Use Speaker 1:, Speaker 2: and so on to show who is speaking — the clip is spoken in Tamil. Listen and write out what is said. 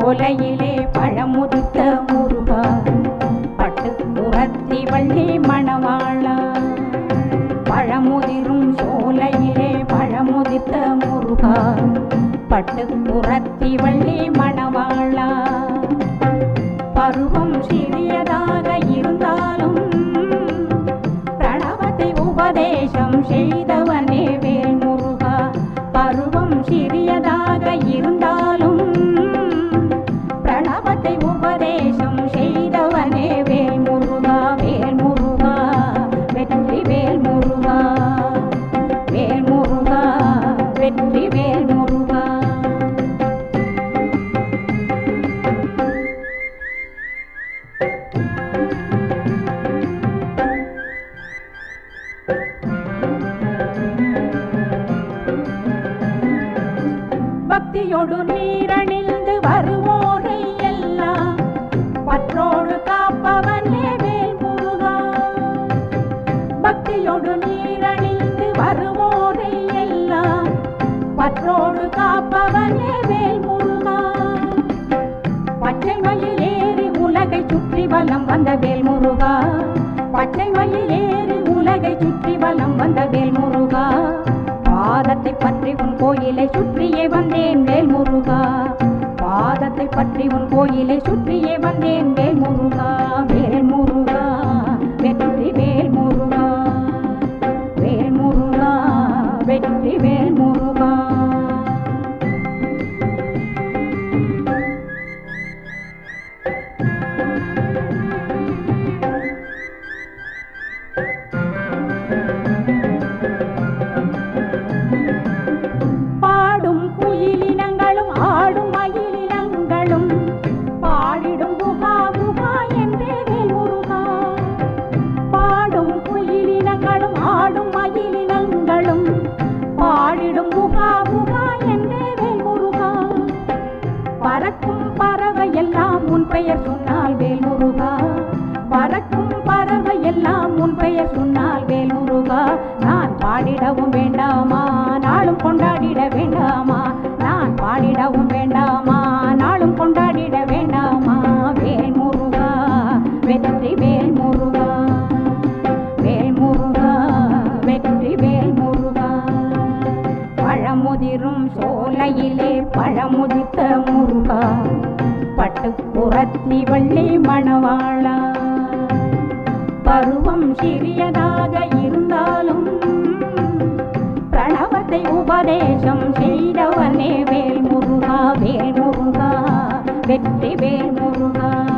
Speaker 1: சோலையிலே பழமுதித்த முருகா பட்டு புறத்தி வள்ளி மணவாளா பழமுதிரும் சோலையிலே பழமுதித்த முருகா பட்டு புறத்தி வள்ளி மணவாளா பருவம் சிறியதாக இருந்தாலும் பிரணவத்தை உபதேசம் செய்தவனே வேல் முருகா பருவம் சிறியதாக இருந்தாலும் பிரணவத்தை உபதேசம் செய்தவனே வேல் முருகா வேல் முருகா வெற்றி வேல் முருகா வேல் முருகா வெற்றி வேல் முருகா பக்தியோடு நீரணிந்து வருவோரை எல்லாம் பற்றோடு காப்பவனே வேல் முருகா பக்தியோடு நீரணிந்து வருவோரை எல்லாம் பற்றோடு காப்பவனே வேல் முருகா பச்சை மயில் ஏறி உலகை சுற்றி வலம் வந்த வேல் முருகா பச்சை மயில் ஏறி உலகை சுற்றி வலம் வந்த வேல் முருகா பாதத்தை பற்றி உன் கோயிலை சுற்றியே வந்தேன் வேல் முருகா பாதத்தை பற்றி உன் கோயிலை சுற்றியே வந்தேன் வேல் முருகா வேல் முருகா வெற்றி வேல் முருகா வேல் முருகா வெற்றி வேல் முருகா பாடும் குயிலினங்களும் ஆடும் மயிலினங்களும் பாடிடும் குஹா குஹா என்றே வேல் முருகா பாடும் குயிலினங்களும் ஆடும் மயிலினங்களும் பாடிடும் குஹா குஹா என்றே வேல் முருகா பறக்கும் பறவை எல்லாம் உன் பெயர் சொன்னால் வேல் முருகா பறக்கும் பறவை எல்லாம் உன் பெயர் சொன்னால் வேல் முருகா நான் பாடிடவும் வேண்டாமா நாளும் கொண்டாடிட வேண்டாமா நான் பாடிடவும் வேண்டாமா நாளும் கொண்டாடிட வேண்டாமா வேல் முருகா வெற்றி வேல் முருகா வேல் முருகா வெற்றி வேல் முருகா பழமுதிரும் சோலையிலே பழமுதித்த முருகா பட்டு புறத்தி வள்ளி மணவாளா பருவம் சிறியதாக இருந்தாலும் பிரணவத்தை உபதேசம் செய்தவனே வேல் முருகா வேல் முருகா வெற்றி வேல் முருகா